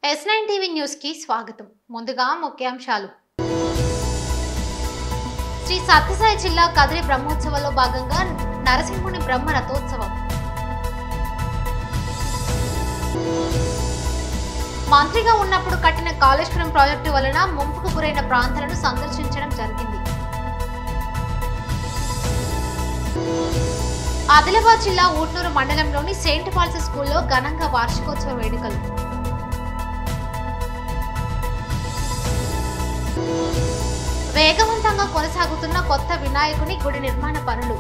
Yes nine TV news కి స్వాగతం ముందుగా ముఖ్యాంశాలు శ్రీ సత్యసాయి జిల్లా కదిరి బ్రహ్మోత్సవంలో భాగంగా నరసింహుని బ్రహ్మ రథోత్సవం మంత్రిగా ఉన్నప్పుడు కట్టిన కాళేశ్వరం ప్రాజెక్టు వలన ముంపుకు గురైన ప్రాంతాలను సందర్శించడం జరిగింది ఆదిలాబాద్ జిల్లా ఊట్నూరు మండలంలోని సెయింట్ పాల్స్ స్కూల్లో ఘనంగా వార్షికోత్సవ వేడుకలు వేగవంతంగా కొనసాగుతున్న కొత్త వినాయకుని గుడి నిర్మాణ పనులు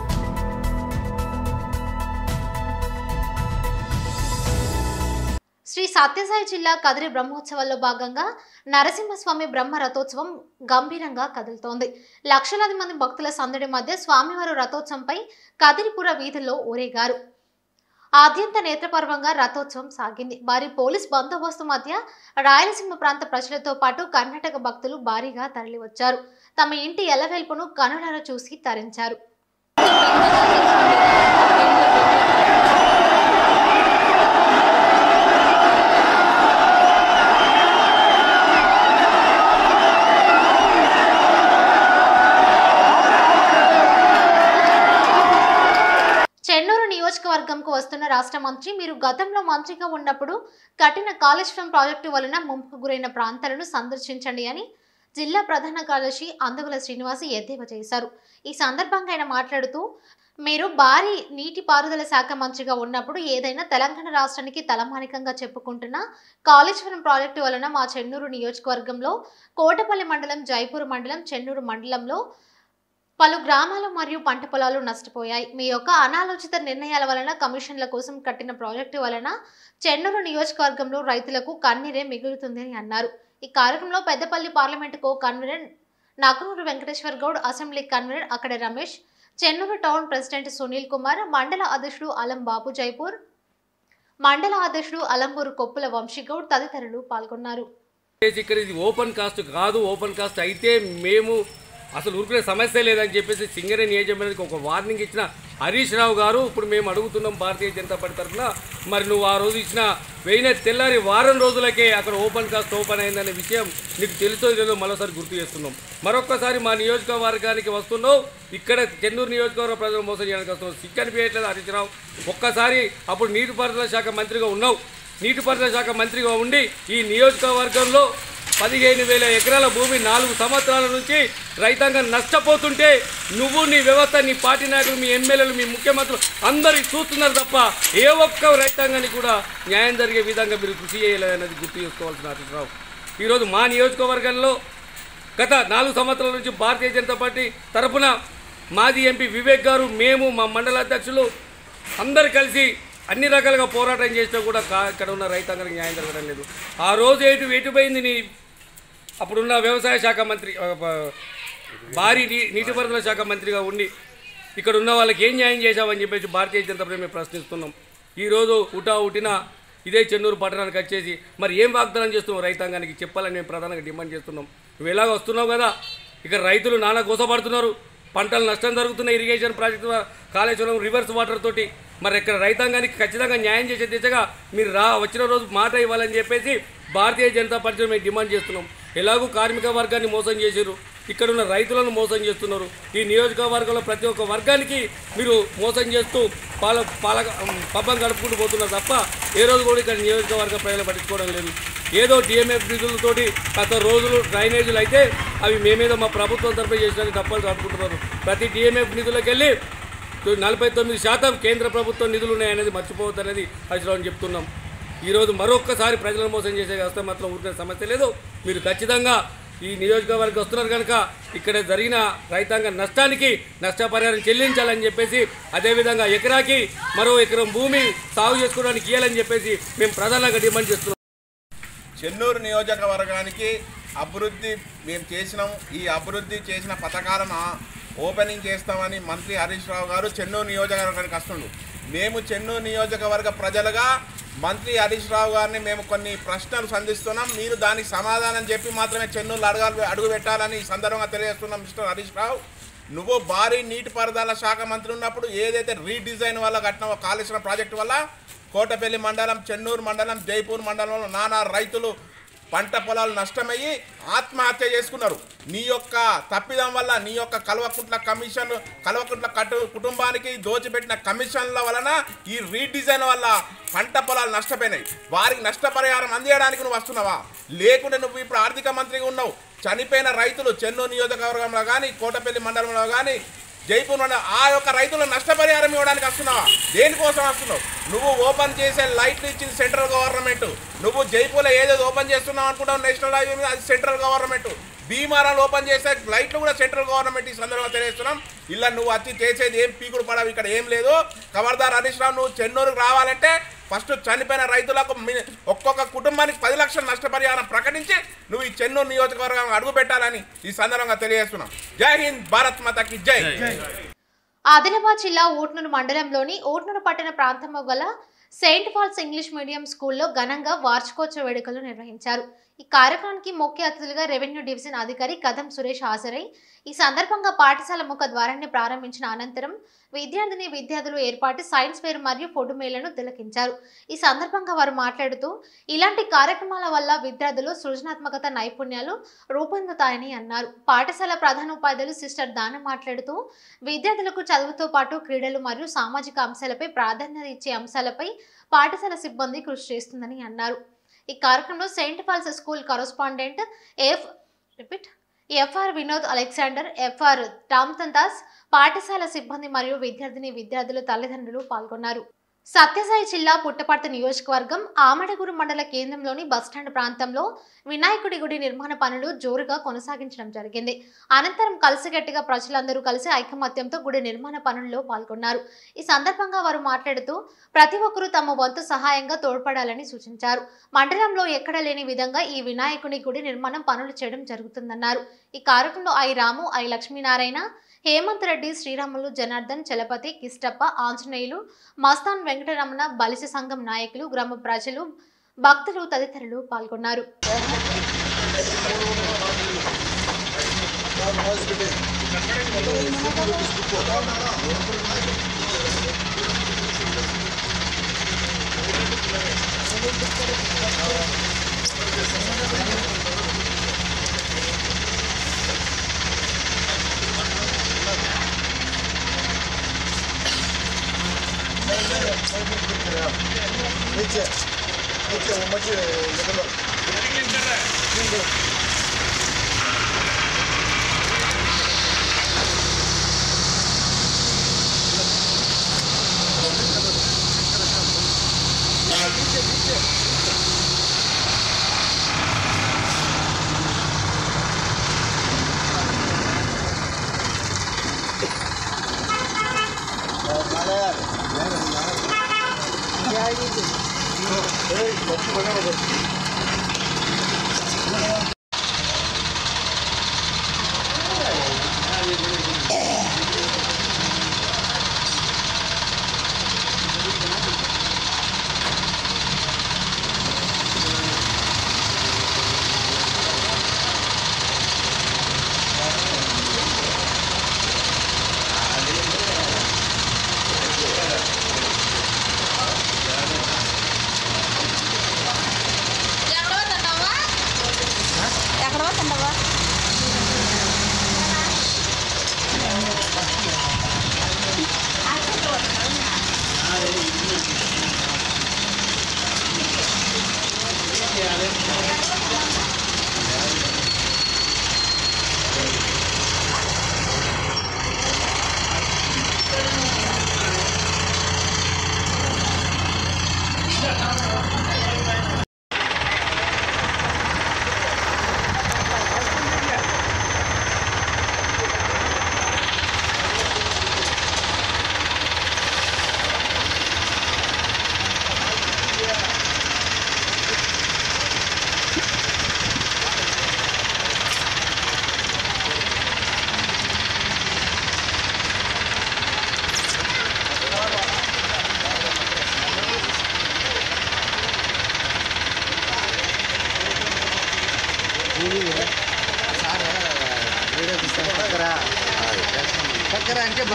శ్రీ సత్యసాయి జిల్లా కదిరి బ్రహ్మోత్సవాల్లో భాగంగా నరసింహస్వామి బ్రహ్మ రథోత్సవం గంభీరంగా కదులుతోంది లక్షలాది మంది భక్తుల సందడి మధ్య స్వామివారు రథోత్సవంపై కదిరిపుర వీధుల్లో ఊరేగారు ఆద్యంత నేత్రపర్వంగా రథోత్సవం సాగింది భారీ పోలీస్ బందోబస్తు మధ్య రాయలసీమ ప్రాంత ప్రజలతో పాటు కర్ణాటక భక్తులు భారీగా తరలివచ్చారు తమ ఇంటి ఎలవెల్పును కనులారా చూసి తరించారు చెన్నూరు నియోజకవర్గంకు వస్తున్న రాష్ట్ర మంత్రి మీరు గతంలో మంత్రిగా ఉన్నప్పుడు కట్టిన కాళేశ్వరం ప్రాజెక్టు వలన ముంపుకు గురైన ప్రాంతాలను సందర్శించండి అని జిల్లా ప్రధాన కార్యదర్శి అందగుల శ్రీనివాస్ ఎద్దేవా చేశారు ఈ సందర్భంగా ఆయన మాట్లాడుతూ మీరు భారీ నీటిపారుదల శాఖ మంత్రిగా ఉన్నప్పుడు ఏదైనా తెలంగాణ రాష్ట్రానికి తలమానికంగా చెప్పుకుంటున్న కాళేశ్వరం ప్రాజెక్టు వలన మా చెన్నూరు నియోజకవర్గంలో కోటపల్లి మండలం జైపూర్ మండలం చెన్నూరు మండలంలో పలు గ్రామాలు మరియు పంట పొలాలు నష్టపోయాయి మీ యొక్క అనాలోచిత నిర్ణయాల వలన కమిషన్ల కోసం కట్టిన ప్రాజెక్టు వలన చెన్నూరు నియోజకవర్గంలో రైతులకు కన్నీరే మిగులుతుందని అన్నారు ఈ కార్యక్రమంలో Peddapalli parliament co convener Naganuru Venkateshwar Goud assembly convener అక్కడ రమేష్ చెన్నూరు టౌన్ ప్రెసిడెంట్ సునీల్ కుమార్ మండల అధ్యక్షుడు అలం బాబు జైపూర్ మండల అధ్యక్షుడు అలంబూరు కొప్పుల వంశీగౌడ్ తదితరులు పాల్గొన్నారు చేసి ఇక్కడ ఇది ఓపెన్ కాస్ట్ కాదు ఓపెన్ కాస్ట్ అయితే మేము అసలు ఊరుకునే సమస్య లేదని చెప్పేసి సింగరే నియోజకవర్గానికి ఒక వార్నింగ్ ఇచ్చిన హరీష్ రావు గారు ఇప్పుడు మేము అడుగుతున్నాం భారతీయ జనతా పార్టీ తరఫున మరి నువ్వు ఆ రోజు ఇచ్చిన వెయిన తెల్లారి వారం రోజులకే అక్కడ ఓపెన్ కాస్ట్ ఓపెన్ అయిందనే విషయం నీకు తెలుసో లేదో మరోసారి గుర్తు చేస్తున్నాం మరొక్కసారి మా నియోజకవర్గానికి వస్తున్నావు ఇక్కడ చెన్నూరు నియోజకవర్గ ప్రజలు మోసం చేయడానికి వస్తున్నావు సిగ్గు అనిపించట్లేదు హరీష్ రావు ఒక్కసారి అప్పుడు నీటిపారుదల శాఖ మంత్రిగా ఉన్నావు నీటిపారుదల శాఖ మంత్రిగా ఉండి ఈ నియోజకవర్గంలో పదిహేను వేల ఎకరాల భూమి నాలుగు సంవత్సరాల నుంచి రైతాంగం నష్టపోతుంటే నువ్వు నీ వ్యవస్థ నీ పార్టీ నాయకులు మీ ఎమ్మెల్యేలు మీ ముఖ్యమంత్రులు అందరూ చూస్తున్నారు తప్ప ఏ ఒక్క రైతాంగానికి కూడా న్యాయం జరిగే విధంగా మీరు కృషి చేయలేదన్నది గుర్తు చేసుకోవాల్సిన హరీశ్రావు ఈరోజు మా నియోజకవర్గంలో గత నాలుగు సంవత్సరాల నుంచి భారతీయ జనతా పార్టీ తరఫున మాజీ ఎంపీ వివేక్ గారు మేము మా మండల అధ్యక్షులు అందరు కలిసి అన్ని రకాలుగా పోరాటం చేసినా కూడా కా- ఇక్కడ ఉన్న రైతాంగానికి న్యాయం జరగడం లేదు ఆ రోజు ఎటు ఎటుపోయింది నీ అప్పుడున్న వ్యవసాయ శాఖ మంత్రి ఆ, ప- భారీ నీ నీటిపారుదల శాఖ మంత్రిగా ఉండి ఇక్కడ ఉన్న వాళ్ళకి ఏం న్యాయం చేశావని చెప్పేసి భారతీయ జనతా పార్టీ మేము ప్రశ్నిస్తున్నాం ఈరోజు ఉటా ఉటిన ఇదే చెన్నూరు పట్టణానికి వచ్చేసి మరి ఏం వాగ్దానం చేస్తున్నావు రైతాంగానికి చెప్పాలని మేము ప్రధానంగా డిమాండ్ చేస్తున్నాం నువ్వు ఎలాగ వస్తున్నావు కదా ఇక్కడ రైతులు నానా గోసపడుతున్నారు పంటలు నష్టం జరుగుతున్నాయి ఇరిగేషన్ ప్రాజెక్టు ద్వారా కాళేశ్వరం రివర్స్ వాటర్ తోటి మరి ఇక్కడ రైతాంగానికి ఖచ్చితంగా న్యాయం చేసే దిశగా మీరు రా వచ్చిన రోజు మాట ఇవ్వాలని చెప్పేసి భారతీయ జనతా పార్టీ మేము డిమాండ్ చేస్తున్నాం ఎలాగూ కార్మిక వర్గాన్ని మోసం చేశారు ఇక్కడ ఉన్న రైతులను మోసం చేస్తున్నారు ఈ నియోజకవర్గంలో ప్రతి ఒక్క వర్గానికి మీరు మోసం చేస్తూ పాల పాల పబ్బం గడుపుకుంటూ పోతున్నారు తప్ప ఏ రోజు కూడా ఇక్కడ నియోజకవర్గ ప్రజలు పట్టించుకోవడం లేదు ఏదో డిఎంఎఫ్ నిధులతోటి గత రోజులు డ్రైనేజీలు అయితే అవి మేమేదో మా ప్రభుత్వం తరఫు చేసినట్టు తప్పలు కట్టుకుంటున్నారు ప్రతి డిఎంఎఫ్ నిధులకు వెళ్ళి నలభై తొమ్మిది శాతం కేంద్ర ప్రభుత్వం నిధులు ఉన్నాయనేది మర్చిపోవద్దు అనేది హరీశ్రావు చెప్తున్నాం ఈరోజు మరొక్కసారి ప్రజలను మోసం చేసే వ్యవస్థ మాత్రం ఊరికే సమస్య లేదు మీరు ఖచ్చితంగా ఈ నియోజకవర్గం వస్తున్నారు కనుక ఇక్కడ జరిగిన రైతాంగ నష్టానికి నష్టపరిహారం చెల్లించాలని చెప్పేసి అదేవిధంగా ఎకరాకి మరో ఎకరం భూమి సాగు చేసుకోవడానికి ఇవ్వాలని చెప్పేసి మేము ప్రధానంగా డిమాండ్ చేస్తున్నాం చెన్నూరు నియోజకవర్గానికి అభివృద్ధి మేము చేసినాం ఈ అభివృద్ధి చేసిన పథకాలను ఆ- ఓపెనింగ్ చేస్తామని మంత్రి హరీష్ రావు గారు చెన్నూరు నియోజకవర్గానికి వస్తుండు మేము చెన్నూరు నియోజకవర్గ ప్రజలుగా మంత్రి హరీష్ రావు గారిని మేము కొన్ని ప్రశ్నలు సంధిస్తున్నాం మీరు దానికి సమాధానం చెప్పి మాత్రమే చెన్నూరు అడగాలి అడుగు పెట్టాలని ఈ సందర్భంగా తెలియజేస్తున్నాం మిస్టర్ హరీష్ రావు నువ్వు భారీ నీటిపారుదల శాఖ మంత్రి ఉన్నప్పుడు ఏదైతే రీడిజైన్ వల్ల కట్టిన కాళేశ్వరం ప్రాజెక్టు వల్ల కోటపల్లి మండలం చెన్నూరు మండలం జైపూర్ మండలంలో నానా రైతులు పంట పొలాలు నష్టమయ్యి ఆత్మహత్య చేసుకున్నారు నీ యొక్క తప్పిదం వల్ల నీ యొక్క కల్వకుంట్ల కమిషన్ కల్వకుంట్ల కటు కుటుంబానికి దోచిపెట్టిన కమిషన్ల వలన ఈ రీడిజైన్ వల్ల పంట పొలాలు నష్టపోయినాయి వారికి నష్టపరిహారం అందించడానికి నువ్వు వస్తున్నావా లేకుంటే నువ్వు ఇప్పుడు ఆర్థిక మంత్రిగా ఉన్నావు చనిపోయిన రైతులు చెన్నూరు నియోజకవర్గంలో కానీ కోటపల్లి మండలంలో కానీ జైపూర్ మండలం ఆ యొక్క రైతులకు నష్టపరిహారం ఇవ్వడానికి వస్తున్నావా దేనికోసం వస్తున్నావు నువ్వు ఓపెన్ చేసే లైట్లు ఇచ్చింది సెంట్రల్ గవర్నమెంట్ నువ్వు జైపూర్లో ఏదేదో ఓపెన్ చేస్తున్నావు అనుకుంటావు నేషనల్ హైవే మీద అది సెంట్రల్ గవర్నమెంట్ భీమారాలు ఓపెన్ చేసే లైట్లు కూడా సెంట్రల్ గవర్నమెంట్ ఈ సందర్భంగా తెలియజేస్తున్నాం ఇలా నువ్వు అతి చేసేది ఏం పీకుడు పడవు ఇక్కడ ఏం లేదు ఖబర్దార్ హరీష్ రావు నువ్వు చెన్నూరుకు రావాలంటే ఫస్ట్ చనిపోయిన రైతులకు మీ- ఒక్కొక్క కుటుంబానికి పది లక్షల నష్టపరిహారం ప్రకటించి నువ్వు ఈ చెన్నూరు నియోజకవర్గం అడుగు పెట్టాలని ఈ సందర్భంగా తెలియజేస్తున్నాం జై హింద్ భారత్ మాతకి జై ఆదిలాబాద్ జిల్లా ఊట్నూరు మండలంలోని ఊట్నూరు పట్టణ ప్రాంతంలో గల సెయింట్ ఫాల్స్ ఇంగ్లీష్ మీడియం స్కూల్లో ఘనంగా వార్షికోత్సవ వేడుకలు నిర్వహించారు ఈ కార్యక్రమానికి ముఖ్య అతిథులుగా రెవెన్యూ డివిజన్ అధికారి కదం సురేష్ హాజరై ఈ సందర్భంగా పాఠశాల ముఖ ద్వారాన్ని ప్రారంభించిన అనంతరం విద్యార్థిని విద్యార్థులు ఏర్పాటు సైన్స్ ఫేర్ మరియు ఫోటో మేళను తిలకించారు ఈ సందర్భంగా వారు మాట్లాడుతూ ఇలాంటి కార్యక్రమాల వల్ల విద్యార్థులు సృజనాత్మకత నైపుణ్యాలు రూపొందుతాయని అన్నారు పాఠశాల ప్రధాన ఉపాధ్యాయులు సిస్టర్ దాన మాట్లాడుతూ విద్యార్థులకు చదువుతో పాటు క్రీడలు మరియు సామాజిక అంశాలపై ప్రాధాన్యత ఇచ్చే అంశాలపై పాఠశాల సిబ్బంది కృషి చేస్తుందని అన్నారు ఈ కార్యక్రమంలో saint Paul's school correspondent F repeat FR Vinod Alexander FR Ramtan Das పాఠశాల సిబ్బంది మరియు విద్యార్థిని విద్యార్థులు తల్లిదండ్రులు పాల్గొన్నారు సత్యసాయి జిల్లా పుట్టపర్తి నియోజకవర్గం ఆమడగూరు మండల కేంద్రంలోని బస్టాండ్ ప్రాంతంలో వినాయకుడి గుడి నిర్మాణ పనులు జోరుగా కొనసాగించడం జరిగింది అనంతరం కలిసికట్టుగా ప్రజలందరూ కలిసి ఐకమత్యంతో గుడి నిర్మాణ పనుల్లో పాల్గొన్నారు ఈ సందర్భంగా వారు మాట్లాడుతూ ప్రతి ఒక్కరూ తమ వంతు సహాయంగా తోడ్పడాలని సూచించారు మండలంలో ఎక్కడ లేని విధంగా ఈ వినాయకుని గుడి నిర్మాణం పనులు చేయడం జరుగుతుందన్నారు ఈ కార్యక్రమంలో ఐ రాము ఐ లక్ష్మీనారాయణ హేమంత్ రెడ్డి శ్రీరాములు జనార్దన్ చలపతి కిష్టప్ప ఆంజనేయులు మస్తాన్ వెంకటరమణ బలిస సంఘం నాయకులు గ్రామ ప్రజలు భక్తులు తదితరులు పాల్గొన్నారు ఎక్కడ పోతుండవా పక్కన అంటే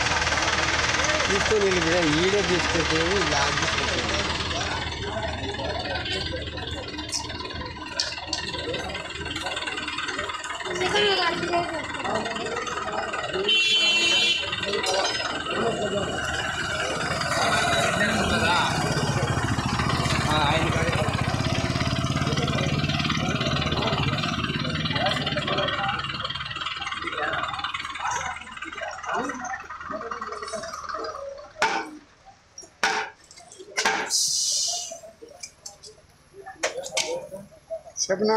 తీసుకొని ఈడే తీసుకుంటే లాగ్ తీసుకుంటే చెప్పనా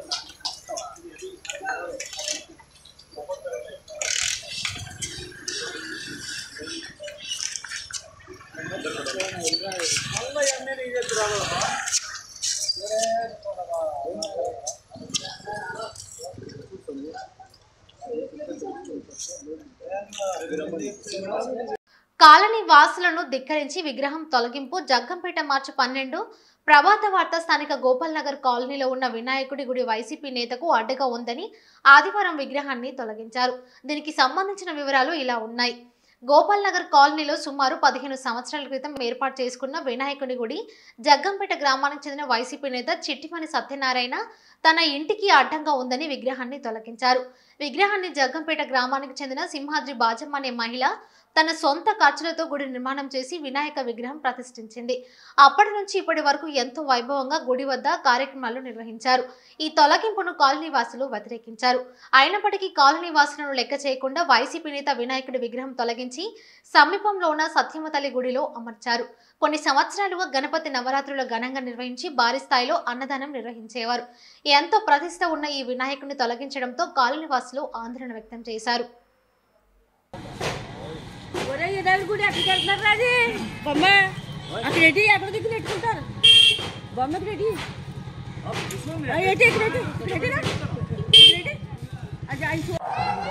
కాలనీ వాసులను ధిక్కరించి విగ్రహం తొలగింపు జగ్గంపేట మార్చి పన్నెండు ప్రభాత వార్త స్థానిక గోపాల్ నగర్ కాలనీలో ఉన్న వినాయకుడి గుడి వైసీపీ నేతకు అడ్డగా ఉందని ఆదివారం విగ్రహాన్ని తొలగించారు దీనికి సంబంధించిన వివరాలు ఇలా ఉన్నాయి గోపాల్ నగర్ కాలనీలో సుమారు పదిహేను సంవత్సరాల క్రితం ఏర్పాటు చేసుకున్న వినాయకుడి గుడి జగ్గంపేట గ్రామానికి చెందిన వైసీపీ నేత చిట్టిమణి సత్యనారాయణ తన ఇంటికి అడ్డంగా ఉందని విగ్రహాన్ని తొలగించారు విగ్రహాన్ని జగ్గంపేట గ్రామానికి చెందిన సింహాద్రి బాజమ్మ అనే మహిళ తన సొంత ఖర్చులతో గుడి నిర్మాణం చేసి వినాయక విగ్రహం ప్రతిష్ఠించింది అప్పటి నుంచి ఇప్పటి వరకు ఎంతో వైభవంగా గుడి వద్ద కార్యక్రమాలు నిర్వహించారు ఈ తొలగింపును కాలనీ వాసులు వ్యతిరేకించారు అయినప్పటికీ కాలనీ వాసులను లెక్క చేయకుండా వైసీపీ నేత వినాయకుడి విగ్రహం తొలగించి సమీపంలో ఉన్న సత్యమ తల్లి గుడిలో అమర్చారు కొన్ని సంవత్సరాలుగా గణపతి నవరాత్రులు ఘనంగా నిర్వహించి భారీ స్థాయిలో అన్నదానం నిర్వహించేవారు ఎంతో ప్రతిష్ట ఉన్న ఈ వినాయకుడిని తొలగించడంతో కాలనీ వాసులు ఆందోళన వ్యక్తం చేశారు ఒరే ఇదాలు కూడా ఎక్కడికి వెళ్తున్నారు రాజీ బొమ్మ అక్కడ రెడ్డి ఎక్కడ దిక్కు పెట్టుకుంటారు బొమ్మకి రెడ్డి ఏంటి ఇక్కడ రెడ్డి రెడ్డినా రెడ్డి అది ఆయన చూ-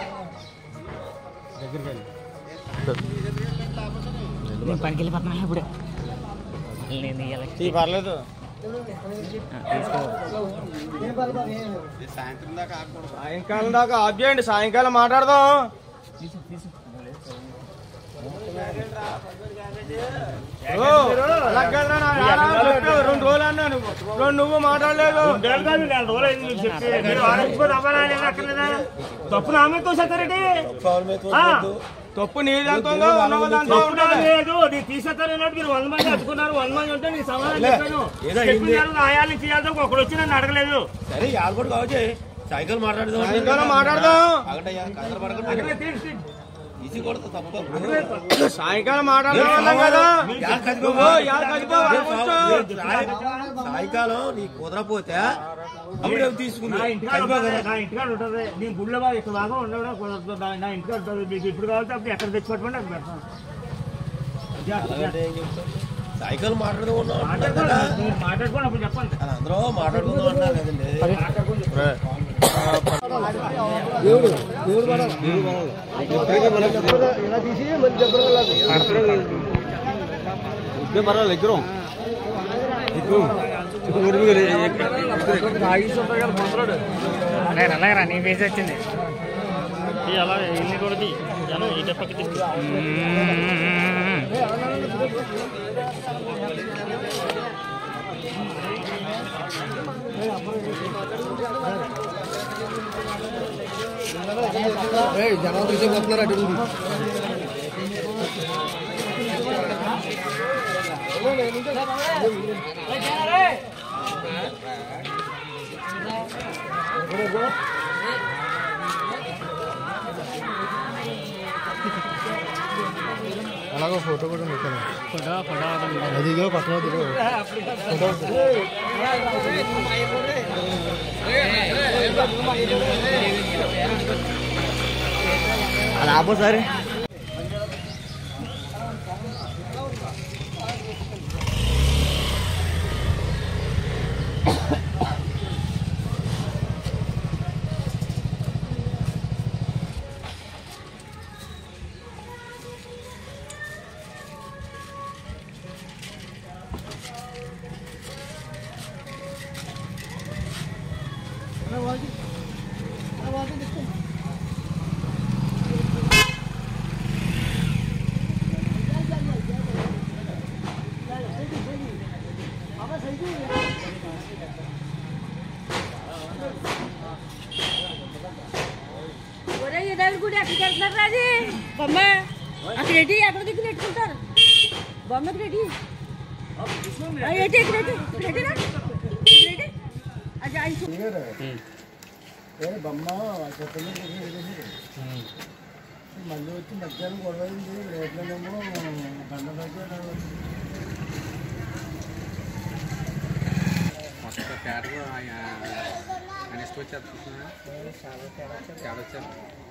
నేను పనికి వెళ్ళిపోతున్నా ఇప్పుడు నేను ఇవాళ పర్లేదు సాయంకాలం దాకా ఆఫ్ చేయండి సాయంకాలం మాట్లాడదాం ఓ, అలా కాదురా, నా ఆరాధన చెప్పావు. రెండు రోజులు అన్నాను రెండు నువ్వు మాట్లాడలేదు తప్పు నా మీద తోసేస్తారండి తప్పు నీదంతా ఉందో ఉన్నవ దాంట్లో తప్పు నా ఉంటది. లేదు నేను తీసేస్తారన్నట్టు మీరు వంద మంది అతుకున్నారు వంద మంది ఉంటే నేను సమాధానం చెప్పాను చెప్పిన దానికి ఆయాలని చేయాలి ఒకడు వచ్చి నన్ను అడగలేదు సరే యాల్పడు కావచ్చు సైకిల్ మాట్లాడదాం సాయంకాలం మాట్లాడదాం ఆగండయ్యా కంగారు పడకండి ఈజీ కొడతా తప్ప సాయంకాలం మాట్లాడదాం అన్నాం కదా యాల్ కదిపో. నువ్వు యాల్ కదిపో, వాళ్ళ కూర్చో. సాయ- సాయంకాలం నీకు కుదరపోతే అప్పుడే తీసుకుంది నా ఇంటికాడ ఉంటుంది నా ఇంటికాడ ఉంటుంది నేను గుళ్ళో బాగా ఇక్కడ బాగా ఉండడం కుదరదు నా- నా ఇంటికాడ ఉంటుంది మీకు ఇప్పుడు కావాలంటే అప్పుడు ఎక్కడ తెచ్చి పట్టుకోండి అక్కడ పెడతాను జాగ్రత్త, జాగ్రత్త. సైకిల్ మాట్లాడదాం ఉన్నాం మాట్లాడుకోండి మీరు మాట్లాడుకోండి అప్పుడు చెప్పండి అలా అందరూ మాట్లాడుకుందాం అంటున్నారు కదండి అలాగే అలాగరా నీ ఫేస్ వచ్చింది అలా ఎన్ని కూడా జనం ఈ పక్కకి తీసుకు అలాగో ఫోటో కూడా పెట్టాను ఫోటో ఫోటో అది ఇదిగో పక్కన దిగు అలా ఆపో సరే గుడి ఎక్కడికి వెళ్తున్నారు రాజీ బొమ్మ అక్కడ ఏంటి ఎక్కడ దిక్కు పెట్టుకుంటారు బొమ్మ ఇక్కడ ఏంటి ఆ, ఏంటి ఇక్కడ ఏంటి ఇక్కడ ఏంటిరా? ఇక్కడ ఏంటి? అది ఆయన చూ- బొమ్మ చెప్పింది మళ్ళీ వచ్చి మధ్యాహ్నం గొడవ అయింది రేట్లనేమో గంట దగ్గర మొత్తం తేడా అని ఇష్టం వచ్చేస్తున్నా తేడా వచ్చారు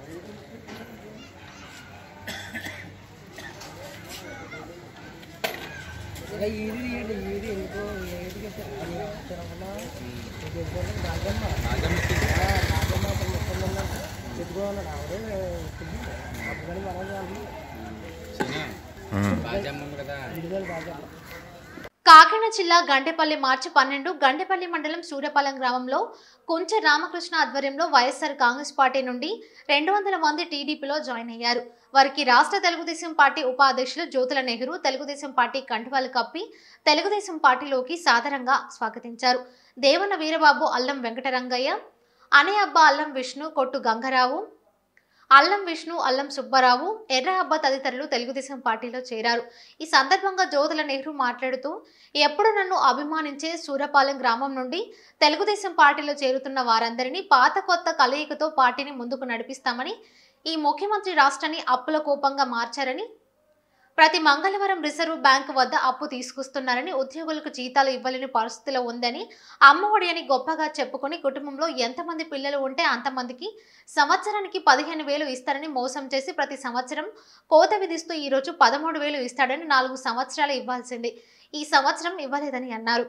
రాజమ్మ ఉంది కదా కాకినాడ జిల్లా గండేపల్లి మార్చి పన్నెండు గండేపల్లి మండలం సూర్యపాలెం గ్రామంలో కుంచె రామకృష్ణ ఆధ్వర్యంలో వైఎస్ఆర్ కాంగ్రెస్ పార్టీ నుండి రెండు వందల మంది టీడీపీలో జాయిన్ అయ్యారు వారికి రాష్ట్ర తెలుగుదేశం పార్టీ ఉపాధ్యక్షులు జ్యోతుల నెహ్రూ తెలుగుదేశం పార్టీ కండువాలు కప్పి తెలుగుదేశం పార్టీలోకి సాదరంగా స్వాగతించారు దేవన వీరబాబు అల్లం వెంకటరంగయ్య అనే అబ్బా అల్లం విష్ణు కొట్టు గంగరావు అల్లం విష్ణు అల్లం సుబ్బారావు ఎర్ర అబ్బ తదితరులు తెలుగుదేశం పార్టీలో చేరారు ఈ సందర్భంగా జ్యోతుల నెహ్రూ మాట్లాడుతూ ఎప్పుడు నన్ను అభిమానించే సూరపాలెం గ్రామం నుండి తెలుగుదేశం పార్టీలో చేరుతున్న వారందరినీ పాత కొత్త కలయికతో పార్టీని ముందుకు నడిపిస్తామని ఈ ముఖ్యమంత్రి రాష్ట్రాన్ని అప్పుల కోపంగా మార్చారని ప్రతి మంగళవారం రిజర్వ్ బ్యాంకు వద్ద అప్పు తీసుకొస్తున్నారని ఉద్యోగులకు జీతాలు ఇవ్వలేని పరిస్థితిలో ఉందని అమ్మఒడి అని గొప్పగా చెప్పుకొని కుటుంబంలో ఎంతమంది పిల్లలు ఉంటే అంతమందికి సంవత్సరానికి పదిహేను వేలు ఇస్తారని మోసం చేసి ప్రతి సంవత్సరం కోత విధిస్తూ ఈ రోజు పదమూడు వేలు ఇస్తాడని నాలుగు సంవత్సరాలు ఇవ్వాల్సింది ఈ సంవత్సరం ఇవ్వలేదని అన్నారు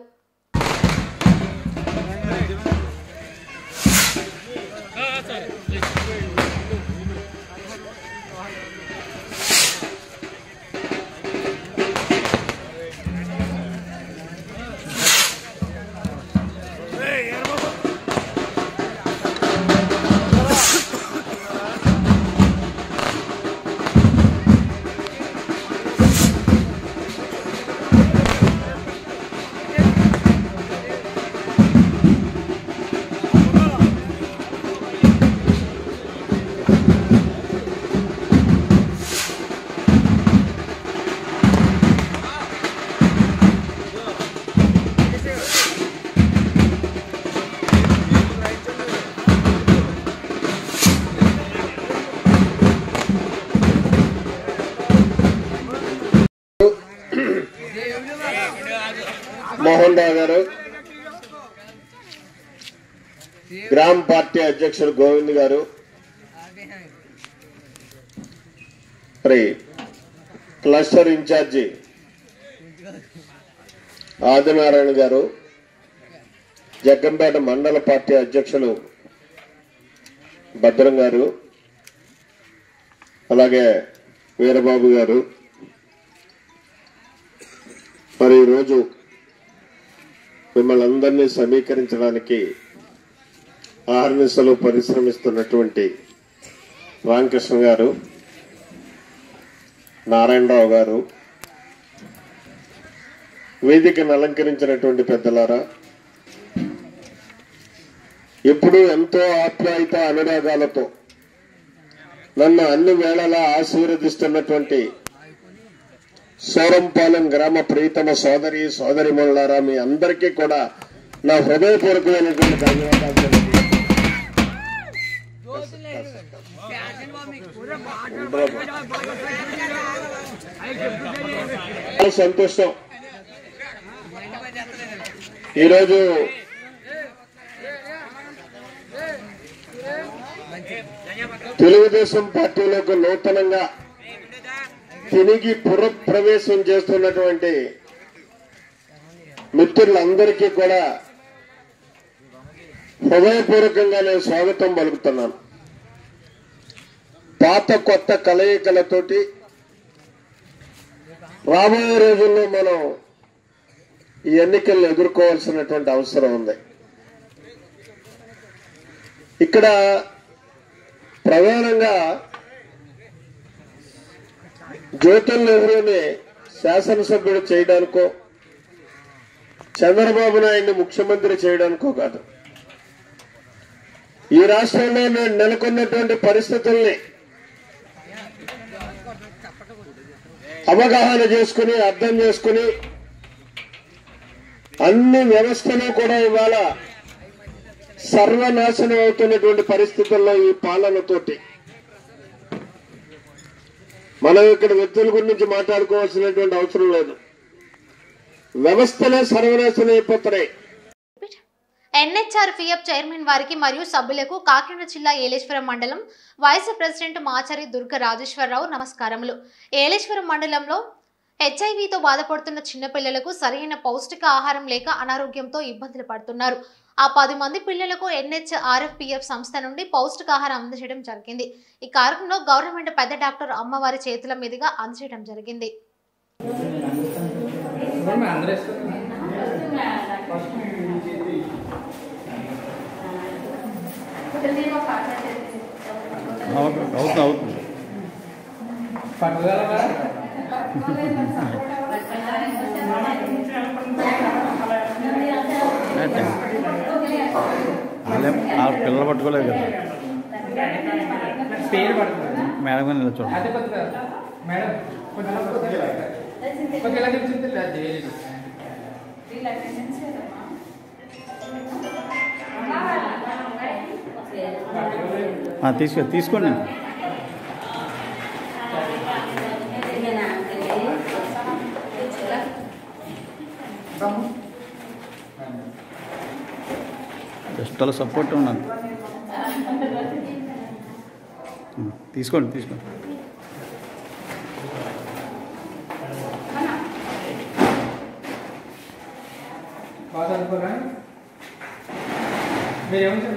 మోహన్ రావు గారు గ్రామ పార్టీ అధ్యక్షుడు గోవింద్ గారు మరి క్లస్టర్ ఇన్ఛార్జి ఆదినారాయణ గారు జగ్గంపేట మండల పార్టీ అధ్యక్షులు భద్రం గారు అలాగే వీరబాబు గారు మరి ఈరోజు మిమ్మల్ని అందరినీ సమీకరించడానికి ఆహర్నిశలు పరిశ్రమిస్తున్నటువంటి రామకృష్ణ గారు నారాయణరావు గారు వేదికను అలంకరించినటువంటి పెద్దలారా ఎప్పుడూ ఎంతో ఆప్యాయత అనురాగాలతో నన్ను అన్ని వేళలా ఆశీర్వదిస్తున్నటువంటి సోరంపాలెం గ్రామ ప్రీతమ సోదరి సోదరి మొదలారా మీ అందరికీ కూడా నా హృదయపూర్వకమైనటువంటి ధన్యవాదాలు తెలియజేస్తున్నాను. చాలా సంతోషం ఈరోజు తెలుగుదేశం పార్టీలోకి నూతనంగా తిరిగి పురప్రవేశం చేస్తున్నటువంటి మిత్రులందరికీ కూడా హృదయపూర్వకంగా నేను స్వాగతం పలుకుతున్నాను పాత కొత్త కలయికలతోటి రాబోయే రోజుల్లో మనం ఈ ఎన్నికలను ఎదుర్కోవాల్సినటువంటి అవసరం ఉంది ఇక్కడ ప్రధానంగా జ్యోతుల్ నెహ్రూని శాసనసభ్యుడు చేయడానికో చంద్రబాబు నాయుడిని ముఖ్యమంత్రి చేయడానికో కాదు ఈ రాష్ట్రంలో నేను నెలకొన్నటువంటి పరిస్థితుల్ని అవగాహన చేసుకుని అర్థం చేసుకుని అన్ని వ్యవస్థలు కూడా ఇవాళ సర్వనాశనం అవుతున్నటువంటి పరిస్థితుల్లో ఈ పాలనతోటి మనం ఇక్కడ వ్యక్తుల గురించి మాట్లాడుకోవాల్సినటువంటి అవసరం లేదు వ్యవస్థలే సర్వనాశనం అయిపోతున్నాయి ఎన్హెచ్ఆర్ ఫిఎఫ్ చైర్మన్ వారికి మరియు సభ్యులకు కాకినాడ జిల్లా ఏలేశ్వరం మండలం వైస్ ప్రెసిడెంట్ మాచారి దుర్గ రాజేశ్వరరావు నమస్కారములు ఏలేశ్వరం మండలంలో హెచ్ఐవితో బాధపడుతున్న చిన్నపిల్లలకు సరైన పౌష్టిక ఆహారం లేక అనారోగ్యంతో ఇబ్బందులు పడుతున్నారు ఆ పది మంది పిల్లలకు ఎన్హెచ్ఆర్ఎఫ్పిఎఫ్ సంస్థ నుండి పౌష్టికాహారం అందజేయడం జరిగింది ఈ కార్యక్రమంలో గవర్నమెంట్ పెద్ద డాక్టర్ అమ్మవారి చేతుల మీదుగా అందజేయడం జరిగింది అవుతుంది అవుతుంది వాళ్ళే వాళ్ళ పిల్లలు పట్టుకోలేదు కదా పేరు పడుతుంది మేడం గారు నిల్చోండి అదే కొద్దిగా మేడం కొద్దిగా కొద్దిగా కొద్దిగా ఇలా నిల్చుంటే అది వేరేది. ఆ, తీసుకో తీసుకోండి జస్ట్ అలా సపోర్ట్ ఉన్నాను ఉం, తీసుకోండి తీసుకోండి బాగా చదువుకోరా మీరు ఏమంటారు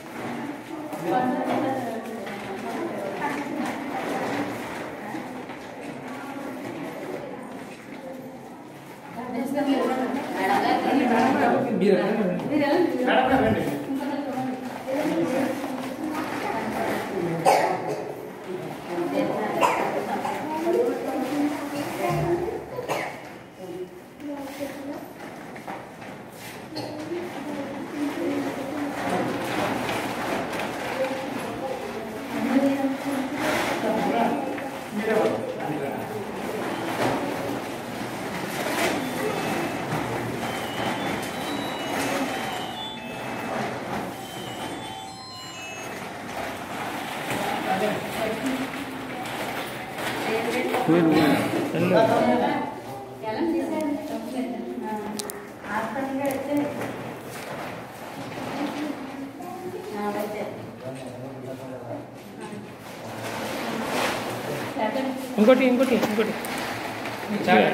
ఇంకోటి ఇంకోటి ఇంకోటి చాలా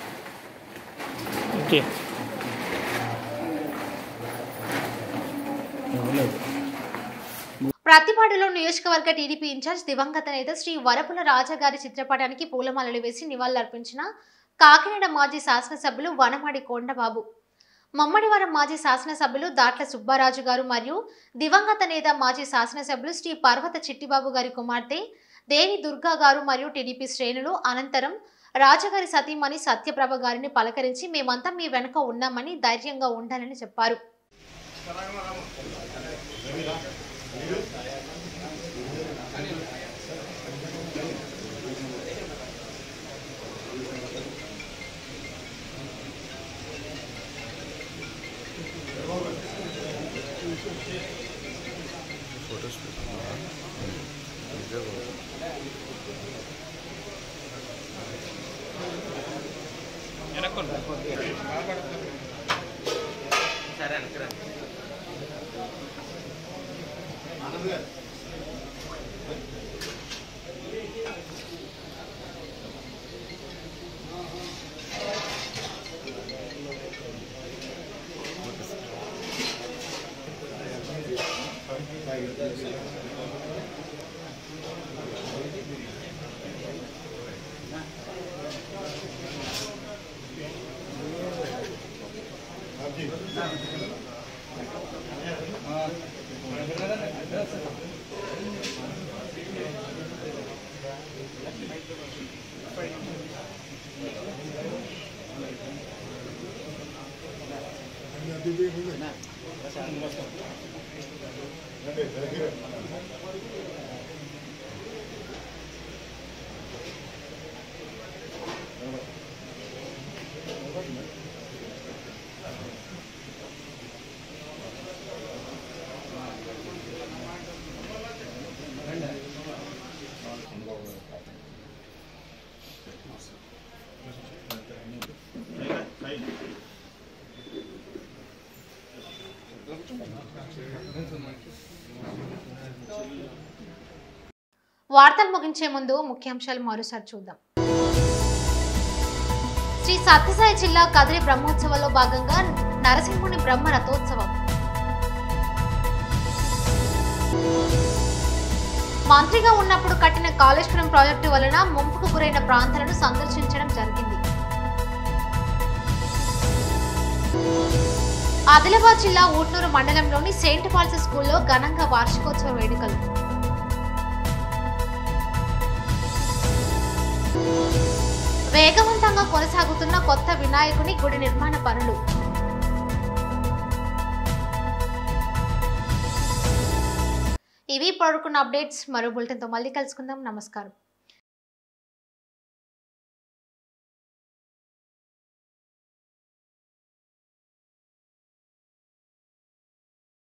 ఓకే ప్రతిపాడులో నియోజకవర్గ టీడీపీ ఇన్ఛార్జ్ దివంగత నేత శ్రీ వరపుల రాజా గారి చిత్రపటానికి పూలమాలలు వేసి నివాళులర్పించిన కాకినాడ మాజీ శాసనసభ్యులు వనమాడి కొండబాబు మమ్మడివారం మాజీ శాసనసభ్యులు దాట్ల సుబ్బారాజు గారు మరియు దివంగత నేత మాజీ శాసనసభ్యులు శ్రీ పర్వత చిట్టిబాబు గారి కుమార్తె దేవి దుర్గా గారు మరియు టీడీపీ శ్రేణులు అనంతరం రాజగారి సతీమణి సత్యప్రభ గారిని పలకరించి మేమంతా మీ వెనుక ఉన్నామని ధైర్యంగా ఉండాలని చెప్పారు వార్తలు ముగించే ముందు ముఖ్యాంశాలు మరోసారి చూద్దాం శ్రీ సత్యసాయి జిల్లా కదిరి బ్రహ్మోత్సవంలో భాగంగా నరసింహుని బ్రహ్మ రథోత్సవం మంత్రిగా ఉన్నప్పుడు కట్టిన కాళేశ్వరం ప్రాజెక్టు వలన ముంపుకు గురైన ప్రాంతాలను సందర్శించడం జరిగింది ఆదిలాబాద్ జిల్లా ఊట్నూరు మండలంలోని సెయింట్ పాల్స్ స్కూల్లో ఘనంగా వార్షికోత్సవ వేడుకలు వేగవంతంగా కొనసాగుతున్న కొత్త వినాయకుని గుడి నిర్మాణ పనులు ఇవి పడుకున్న అప్డేట్స్ మరో బులెటిన్తో మళ్ళీ కలుసుకుందాం నమస్కారం